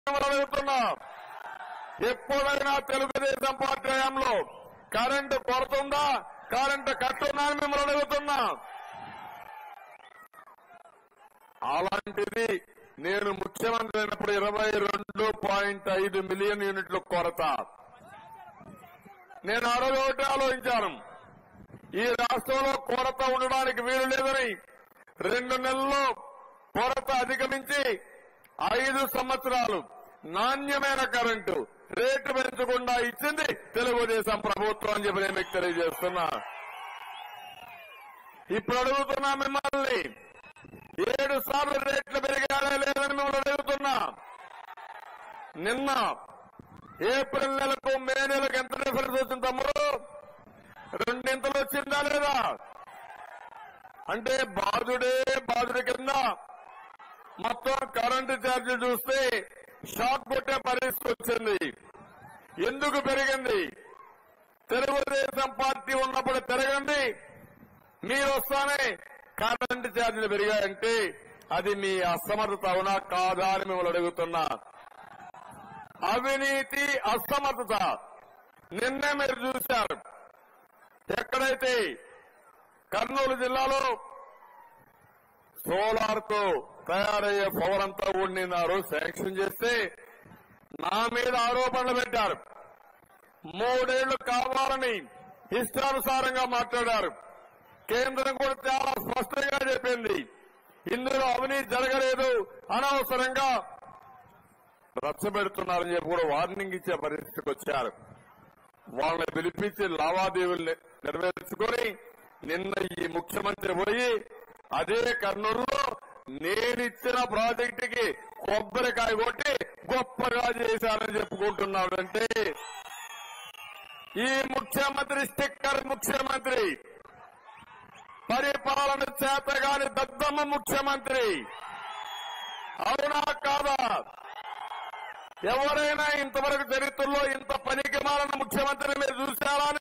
మిమ్మల్ని అడుగుతున్నా ఎప్పుడైనా తెలుగుదేశం పార్టీ హయాంలో కరెంటు కొరత ఉందా కరెంటు కట్టుందా అని మిమ్మల్ని అడుగుతున్నా అలాంటిది నేను ముఖ్యమంత్రి అయినప్పుడు ఇరవై రెండు పాయింట్ ఐదు మిలియన్ యూనిట్ల కొరత నేను ఆ రోజు ఒకటి ఆలోచించాను ఈ రాష్ట్రంలో కొరత ఉండడానికి వీలు లేదని రెండు నెలల్లో కొరత అధిగమించి ఐదు సంవత్సరాలు నాణ్యమైన కరెంటు రేటు పెంచకుండా ఇచ్చింది తెలుగుదేశం ప్రభుత్వం అని చెప్పి నేను మీకు తెలియజేస్తున్నా ఇప్పుడు అడుగుతున్నా మిమ్మల్ని ఏడు సార్లు రేట్లు పెరిగారా లేదని మిమ్మల్ని అడుగుతున్నా నిన్న ఏప్రిల్ నెలకు మే నెలకు ఎంత డిఫరెన్స్ వచ్చింది తమ్ముడు రెండింతలు వచ్చిందా లేదా అంటే బాధుడే బాధుడి కింద మొత్తం కరెంటు ఛార్జీలు చూస్తే షాక్ కొట్టే పరిస్థితి వచ్చింది ఎందుకు పెరిగింది తెలుగుదేశం పార్టీ ఉన్నప్పుడు పెరగండి మీరు వస్తానే కరెంటు ఛార్జీలు పెరిగాయంటే అది మీ అసమర్థత అవునా కాదా అని మిమ్మల్ని అడుగుతున్నా అవినీతి అసమర్థత నిన్నే మీరు చూశారు ఎక్కడైతే కర్నూలు జిల్లాలో సోలార్ తో తయారయ్యే పవర్ అంతా ఉండినారు శాంక్షన్ చేస్తే నా మీద ఆరోపణలు పెట్టారు మూడేళ్లు కావాలని ఇష్టానుసారంగా మాట్లాడారు కేంద్రం కూడా చాలా స్పష్టంగా చెప్పింది ఇందులో అవినీతి జరగలేదు అనవసరంగా రచ్చబెడుతున్నారని చెప్పి కూడా వార్నింగ్ ఇచ్చే పరిస్థితికి వచ్చారు వాళ్ళని పిలిపించి లావాదేవీలు ని- నెరవేర్చుకొని నిన్న ఈ ముఖ్యమంత్రి పోయి అదే కర్నూలులో నేనిచ్చిన ప్రాజెక్టుకి కొబ్బరికాయ కొట్టి గొప్పగా చేశారని చెప్పుకుంటున్నాడంటే ఈ ముఖ్యమంత్రి స్టిక్కర్ ముఖ్యమంత్రి పరిపాలన చేతగాని దద్దమ్మ ముఖ్యమంత్రి అవునా కాదా ఎవరైనా ఇంతవరకు చరిత్రలో ఇంత పనికి మాలిన ముఖ్యమంత్రిని మీరు చూశారా అని